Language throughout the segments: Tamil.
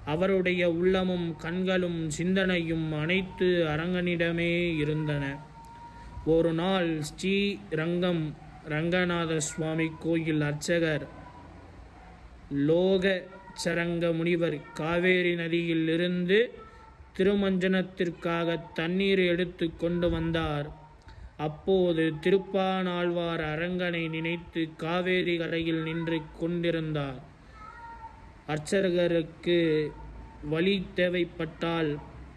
அவருடைய உள்ளமும் கண்களும் சிந்தனையும் அனைத்து அரங்கனிடமே இருந்தன ஒரு நாள் ஸ்ரீ ரங்கம் ரங்கநாத சுவாமி கோயில் அர்ச்சகர் லோக சரங்க முனிவர் காவேரி நதியில் இருந்து திருமஞ்சனத்திற்காக தண்ணீர் எடுத்து கொண்டு வந்தார் அப்போது திருப்பானாழ்வார் அரங்கனை நினைத்து காவேரி கரையில் நின்று கொண்டிருந்தார் அர்ச்சகருக்கு வழி தேவைப்பட்டால்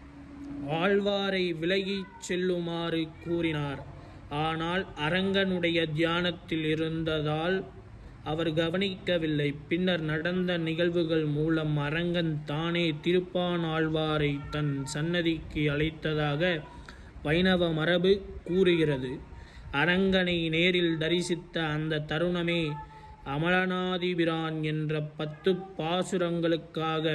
ஆழ்வாரை விலகிச் செல்லுமாறு கூறினார் ஆனால் அரங்கனுடைய தியானத்தில் இருந்ததால் அவர் கவனிக்கவில்லை பின்னர் நடந்த நிகழ்வுகள் மூலம் அரங்கன் தானே திருப்பானாழ்வாரை தன் சன்னதிக்கு அழைத்ததாக வைணவ மரபு கூறுகிறது அரங்கனை நேரில் தரிசித்த அந்த தருணமே அமலநாதிபிரான் என்ற பத்து பாசுரங்களுக்காக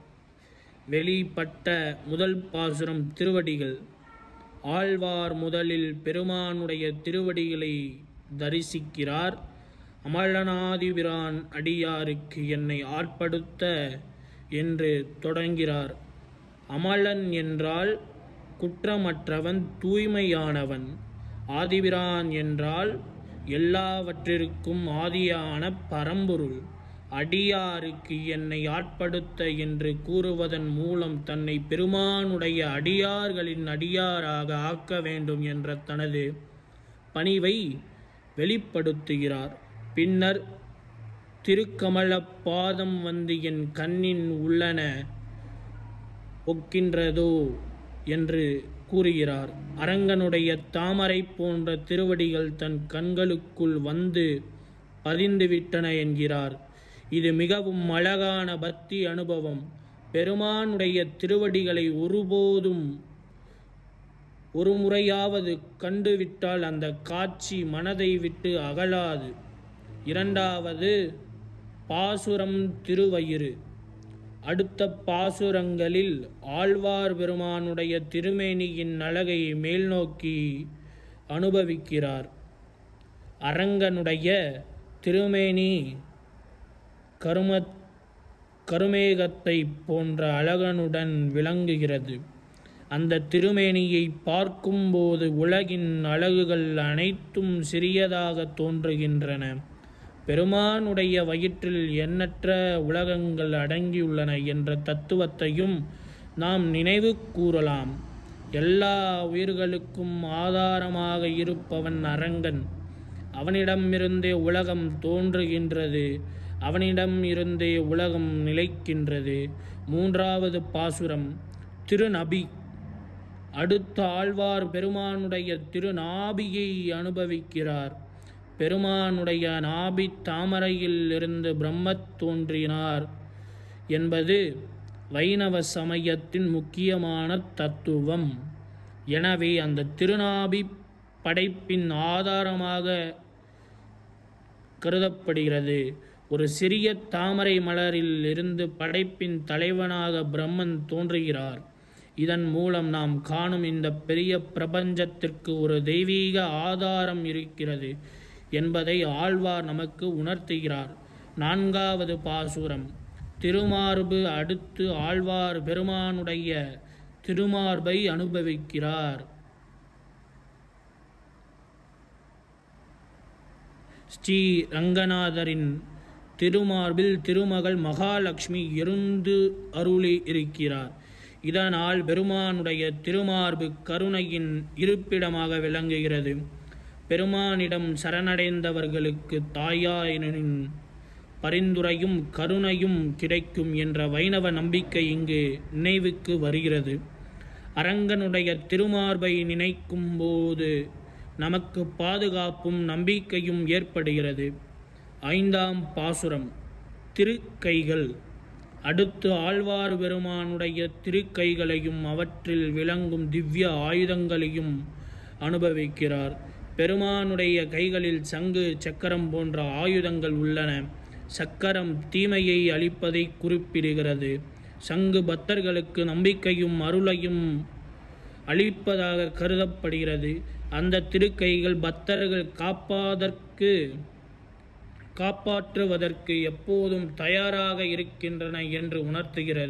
வெளிப்பட்ட முதல் பாசுரம் திருவடிகள் ஆழ்வார் முதலில் பெருமானுடைய திருவடிகளை தரிசிக்கிறார் அமலநாதிபிரான் அடியாருக்கு என்னை ஆட்படுத்த என்று தொடங்கிறார் அமலன் என்றால் குற்றமற்றவன் தூய்மையானவன் ஆதிபிரான் என்றால் எல்லாவற்றிற்கும் ஆதியான பரம்பொருள் அடியாருக்கு என்னை ஆட்படுத்த என்று கூறுவதன் மூலம் தன்னை பெருமானுடைய அடியார்களின் அடியாராக ஆக்க வேண்டும் என்ற தனது பணிவை வெளிப்படுத்துகிறார் பின்னர் திருக்கமல பாதம் வந்து என் கண்ணின் உள்ளன ஒக்கின்றதோ என்று கூறுகிறார் அரங்கனுடைய தாமரை போன்ற திருவடிகள் தன் கண்களுக்குள் வந்து பதிந்துவிட்டன என்கிறார் இது மிகவும் அழகான பக்தி அனுபவம் பெருமானுடைய திருவடிகளை ஒருபோதும் ஒரு முறையாவது கண்டுவிட்டால் அந்த காட்சி மனதை விட்டு அகலாது இரண்டாவது பாசுரம் திருவயிறு அடுத்த பாசுரங்களில் ஆழ்வார் பெருமானுடைய திருமேனியின் அழகை மேல்நோக்கி அனுபவிக்கிறார் அரங்கனுடைய திருமேனி கரும கருமேகத்தை போன்ற அழகனுடன் விளங்குகிறது அந்த திருமேனியை பார்க்கும்போது உலகின் அழகுகள் அனைத்தும் சிறியதாக தோன்றுகின்றன பெருமானுடைய வயிற்றில் எண்ணற்ற உலகங்கள் அடங்கியுள்ளன என்ற தத்துவத்தையும் நாம் நினைவு கூறலாம் எல்லா உயிர்களுக்கும் ஆதாரமாக இருப்பவன் அரங்கன் அவனிடமிருந்தே உலகம் தோன்றுகின்றது அவனிடம் இருந்தே உலகம் நிலைக்கின்றது மூன்றாவது பாசுரம் திருநபி அடுத்த ஆழ்வார் பெருமானுடைய திருநாபியை அனுபவிக்கிறார் பெருமானுடைய நாபி தாமரையில் இருந்து பிரம்மத் தோன்றினார் என்பது வைணவ சமயத்தின் முக்கியமான தத்துவம் எனவே அந்த திருநாபி படைப்பின் ஆதாரமாக கருதப்படுகிறது ஒரு சிறிய தாமரை மலரில் இருந்து படைப்பின் தலைவனாக பிரம்மன் தோன்றுகிறார் இதன் மூலம் நாம் காணும் இந்த பெரிய பிரபஞ்சத்திற்கு ஒரு தெய்வீக ஆதாரம் இருக்கிறது என்பதை ஆழ்வார் நமக்கு உணர்த்துகிறார் நான்காவது பாசுரம் திருமார்பு அடுத்து ஆழ்வார் பெருமானுடைய திருமார்பை அனுபவிக்கிறார் ஸ்ரீ ரங்கநாதரின் திருமார்பில் திருமகள் மகாலட்சுமி இருந்து அருளி இருக்கிறார் இதனால் பெருமானுடைய திருமார்பு கருணையின் இருப்பிடமாக விளங்குகிறது பெருமானிடம் சரணடைந்தவர்களுக்கு தாயாரின் பரிந்துரையும் கருணையும் கிடைக்கும் என்ற வைணவ நம்பிக்கை இங்கு நினைவுக்கு வருகிறது அரங்கனுடைய திருமார்பை நினைக்கும் போது நமக்கு பாதுகாப்பும் நம்பிக்கையும் ஏற்படுகிறது ஐந்தாம் பாசுரம் திருக்கைகள் அடுத்து ஆழ்வார் பெருமானுடைய திருக்கைகளையும் அவற்றில் விளங்கும் திவ்ய ஆயுதங்களையும் அனுபவிக்கிறார் பெருமானுடைய கைகளில் சங்கு சக்கரம் போன்ற ஆயுதங்கள் உள்ளன சக்கரம் தீமையை அளிப்பதை குறிப்பிடுகிறது சங்கு பக்தர்களுக்கு நம்பிக்கையும் அருளையும் அளிப்பதாக கருதப்படுகிறது அந்த திருக்கைகள் பக்தர்கள் காப்பாதற்கு காப்பாற்றுவதற்கு எப்போதும் தயாராக இருக்கின்றன என்று உணர்த்துகிறது